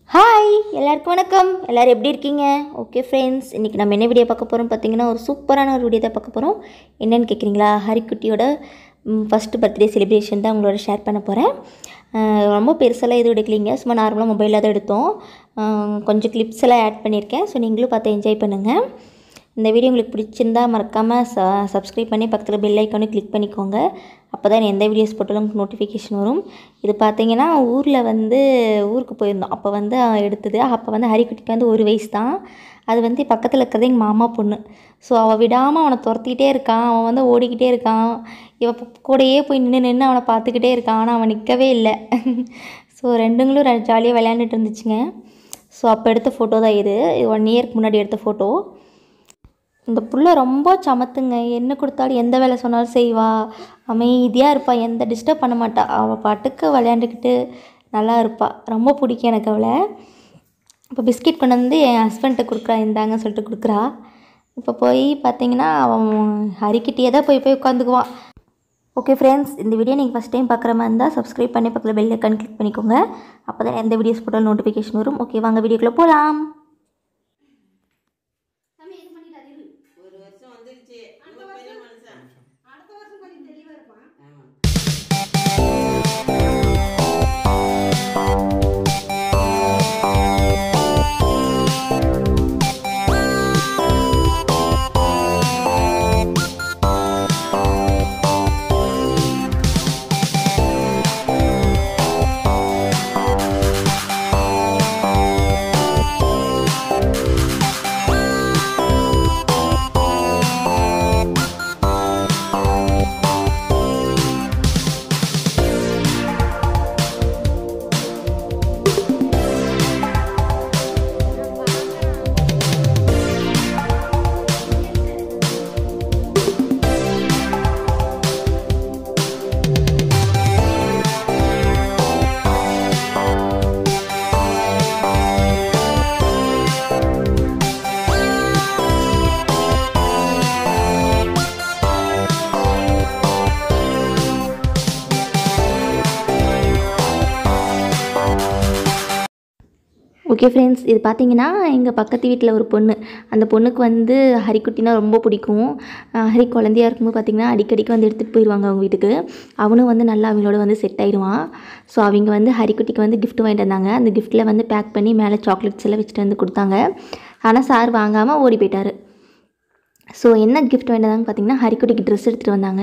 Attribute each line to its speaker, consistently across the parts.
Speaker 1: hi எல்லாருக்கும் வணக்கம் எல்லோரும் எப்படி இருக்கீங்க ஓகே ஃப்ரெண்ட்ஸ் இன்றைக்கி நம்ம என்ன வீடியோ பார்க்க போகிறோம் பார்த்தீங்கன்னா ஒரு சூப்பரான ஒரு வீடியோ தான் பார்க்க போகிறோம் என்னென்னு கேட்குறீங்களா ஹரிக்குட்டியோட ஃபஸ்ட்டு பர்த்டே செலிப்ரேஷன் தான் உங்களோட ஷேர் பண்ண போகிறேன் ரொம்ப பெருசெல்லாம் எதுவும் எடுக்கலிங்க சும்மா நார்மலாக மொபைலில் தான் எடுத்தோம் அஹ் கொஞ்சம் கிளிப்ஸ் எல்லாம் ஆட் பண்ணியிருக்கேன் ஸோ நீங்களும் பார்த்து என்ஜாய் பண்ணுங்கள் இந்த வீடியோ உங்களுக்கு பிடிச்சிருந்தா மறக்காமல் ச சப்ஸ்கிரைப் பண்ணி பக்கத்தில் பெல் ஐக்கானும் கிளிக் பண்ணிக்கோங்க அப்போ தான் எந்த வீடியோஸ் போட்டாலும் உங்களுக்கு நோட்டிஃபிகேஷன் வரும் இது பார்த்தீங்கன்னா ஊரில் வந்து ஊருக்கு போயிருந்தோம் அப்போ வந்து அவன் எடுத்தது அப்போ வந்து ஹரிக்குட்டிக்கு வந்து ஒரு வயசு தான் அது வந்து பக்கத்தில் இருக்கிறது எங்கள் மாமா பொண்ணு ஸோ அவள் விடாமல் அவனை துரத்திக்கிட்டே இருக்கான் அவன் வந்து ஓடிக்கிட்டே இருக்கான் இவ ப- கூடயே போய் நின்று நின்று அவனை பார்த்துக்கிட்டே இருக்கான் ஆனால் அவன் நிற்கவே இல்லை ஸோ ரெண்டுங்களும் ஜாலியாக விளையாண்டுட்டு இருந்துச்சுங்க ஸோ அப்போ எடுத்த ஃபோட்டோ தான் இது ஒன் இயர்க்கு முன்னாடி எடுத்த ஃபோட்டோ இந்த புள்ள ரொம்ப சமத்துங்க என்ன கொடுத்தாலும் எந்த வேலை சொன்னாலும் செய்வா அமைதியாக இருப்பா எந்த டிஸ்டர்ப் பண்ண மாட்டா அவள் பாட்டுக்கு விளையாண்டுக்கிட்டு நல்லா இருப்பா ரொம்ப பிடிக்கும் எனக்கு அவளை இப்போ பிஸ்கெட் கொண்டு வந்து என் ஹஸ்பண்ட்டை கொடுக்குறா இந்தாங்கன்னு சொல்லிட்டு கொடுக்குறா இப்போ போய் பார்த்தீங்கன்னா அவன் ஹரிக்கிட்டே தான் போய் போய் உட்காந்துக்குவான் ஓகே ஃப்ரெண்ட்ஸ் இந்த வீடியோ நீங்கள் ஃபஸ்ட் டைம் பார்க்குற மாதிரி இருந்தால் சப்ஸ்கிரைப் பண்ணி பக்கத்தில் பெல் ஐக்கான் கிளிக் பண்ணிக்கோங்க அப்போ தான் எந்த வீடியோஸ் போட்டாலும் நோட்டிஃபிகேஷன் வரும் ஓகே வாங்க வீடியோக்குள்ளே போகலாம்
Speaker 2: ஒரு வருஷம் வந்துருச்சு இவன் பெரிய மனுஷன்
Speaker 3: அடுத்த வருஷம் கொஞ்சம் தெளிவா இருப்பான்
Speaker 2: ஆமா
Speaker 1: ஓகே ஃப்ரெண்ட்ஸ் இது பார்த்தீங்கன்னா எங்கள் பக்கத்து வீட்டில் ஒரு பொண்ணு அந்த பொண்ணுக்கு வந்து ஹரிக்குட்டினா ரொம்ப பிடிக்கும் அஹ் ஹரி குழந்தையா இருக்கும்போது பார்த்தீங்கன்னா அடிக்கடிக்கு வந்து எடுத்துகிட்டு போயிடுவாங்க அவங்க வீட்டுக்கு அவனும் வந்து நல்லா அவங்களோட வந்து செட் ஆயிடுவான் ஸோ அவங்க வந்து ஹரிக்குட்டிக்கு வந்து gift வாங்கிட்டு வந்தாங்க அந்த கிஃப்ட்டில் வந்து பேக் பண்ணி மேலே சாக்லேட்ஸ் எல்லாம் வச்சுட்டு வந்து கொடுத்தாங்க ஆனால் சார் வாங்காமல் ஓடி போயிட்டாரு ஸோ என்ன கிஃப்ட் வேண்டதான்னு பார்த்தீங்கன்னா ஹரிக்குட்டிக்கு ட்ரெஸ் எடுத்துகிட்டு வந்தாங்க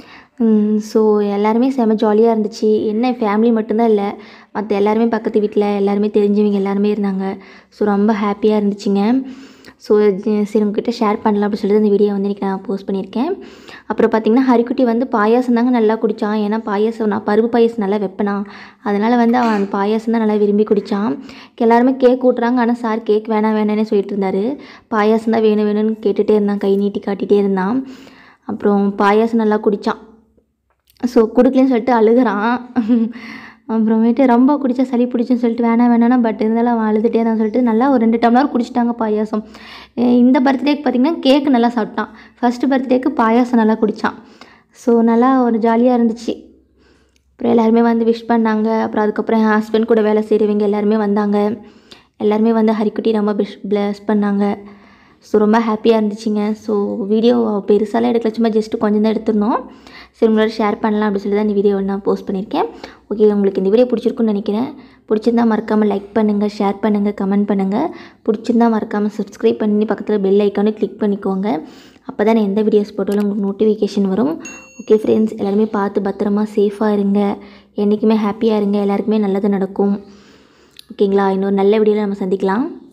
Speaker 1: ஸோ எல்லாருமே செம ஜாலியாக இருந்துச்சு என்ன ஃபேமிலி மட்டும்தான் இல்லை மற்ற எல்லாருமே பக்கத்து வீட்டில் எல்லாருமே தெரிஞ்சவங்க எல்லாருமே இருந்தாங்க ஸோ ரொம்ப ஹாப்பியாக இருந்துச்சுங்க ஸோ சரி உங்ககிட்ட ஷேர் பண்ணலாம் அப்படின்னு சொல்லிட்டு இந்த வீடியோ வந்து இன்றைக்கி நான் போஸ்ட் பண்ணியிருக்கேன் அப்புறம் பார்த்தீங்கன்னா ஹரிக்குட்டி வந்து பாயாசம் தாங்க நல்லா குடித்தான் ஏன்னா பாயாசம் நான் பருப்பு பாயாசம் நல்லா வைப்பேனா அதனால் வந்து அவன் அந்த பாயாசம் தான் நல்லா விரும்பி குடித்தான் எல்லாருமே கேக் ஊட்டுறாங்க ஆனால் சார் கேக் வேணாம் வேணாம்னே சொல்லிட்டு இருந்தார் பாயாசம் தான் வேணும் வேணும்னு கேட்டுகிட்டே இருந்தான் கை நீட்டி காட்டிகிட்டே இருந்தான் அப்புறம் பாயாசம் நல்லா குடித்தான் ஸோ கொடுக்கலன்னு சொல்லிட்டு அழுகுறான் அப்புறமேட்டு ரொம்ப குடித்தா சளி பிடிச்சுன்னு சொல்லிட்டு வேணாம் வேணாம் பட் இருந்தாலும் அவன் அழுதுகிட்டே தான் சொல்லிட்டு நல்லா ஒரு ரெண்டு டம்ளர் குடிச்சிட்டாங்க பாயாசம் அஹ் இந்த பர்த்டேக்கு பார்த்திங்கன்னா கேக் நல்லா சாப்பிட்டான் ஃபஸ்ட்டு பர்த்டேக்கு பாயாசம் நல்லா குடித்தான் ஸோ நல்லா ஒரு ஜாலியாக இருந்துச்சு அப்புறம் எல்லாருமே வந்து விஷ் பண்ணாங்க அப்புறம் அதுக்கப்புறம் என் ஹஸ்பண்ட் கூட வேலை செய்கிறவங்க எல்லாருமே வந்தாங்க எல்லாருமே வந்து ஹரிக்குட்டி ரொம்ப பிஷ் ப்ளஸ் பண்ணாங்க ஸோ ரொம்ப ஹாப்பியாக இருந்துச்சுங்க ஸோ வீடியோ பெருசாலாம் எடுக்கல சும்மா ஜஸ்ட்டு கொஞ்சம் தான் எடுத்திருந்தோம் சரி உங்களோட ஷேர் பண்ணலாம் அப்படின்னு சொல்லி தான் இந்த வீடியோ நான் போஸ்ட் பண்ணியிருக்கேன் ஓகே உங்களுக்கு இந்த வீடியோ பிடிச்சிருக்குன்னு நினைக்கிறேன் பிடிச்சிருந்தா மறக்காமல் லைக் பண்ணுங்கள் ஷேர் பண்ணுங்கள் கமெண்ட் பண்ணுங்கள் பிடிச்சிருந்தா மறக்காமல் சப்ஸ்கிரைப் பண்ணி பக்கத்தில் பெல் ஐக்கானும் கிளிக் பண்ணிக்கோங்க அப்போ தான் எந்த வீடியோஸ் போட்டாலும் உங்களுக்கு நோட்டிஃபிகேஷன் வரும் ஓகே ஃப்ரெண்ட்ஸ் எல்லாருமே பார்த்து பத்திரமா சேஃபாக இருங்க என்றைக்குமே ஹாப்பியாக இருங்க எல்லாருக்குமே நல்லது நடக்கும் ஓகேங்களா இன்னொரு நல்ல வீடியோவில் நம்ம சந்திக்கலாம்